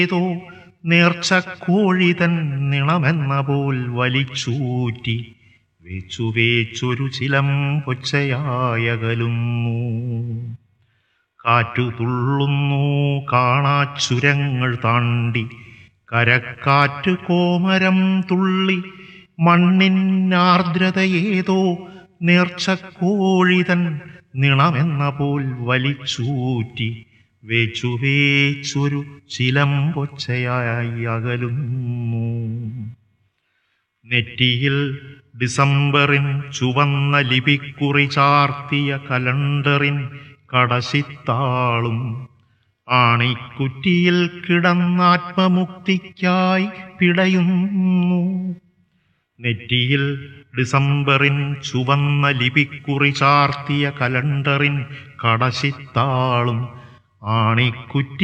ഏതോ നേർച്ചക്കോഴി തൻ നിണമെന്ന പോൽ വലിച്ചൂറ്റി വേച്ചു വേച്ചൊരു ചിലം പൊച്ചയായകലുന്നു കാറ്റു തുള്ളുന്നു കാണാച്ചുരങ്ങൾ താണ്ടി കരക്കാറ്റ് കോമരം തുള്ളി മണ്ണിനാർദ്രതയേതോ നേർച്ചക്കോഴിതൻ നിണമെന്ന പോൽ വലിച്ചൂറ്റി വേച്ചു വേച്ചൊരു ചിലം പൊച്ചയായി അകലുന്നു നെറ്റിയിൽ ഡിസംബറിൻ ചുവന്ന ലിപിക്കുറി ചാർത്തിയ കലണ്ടറിൻ കടശിത്താളും ആണിക്കുറ്റിയിൽ കിടന്നാത്മമുക്തിക്കായി പിടയുന്നു നെറ്റിയിൽ ഡിസംബറിൻ ചുവന്ന ലിപിക്കുറി ചാർത്തിയ കലണ്ടറിൻ കടശിത്താളും ആണിക്കുറ്റി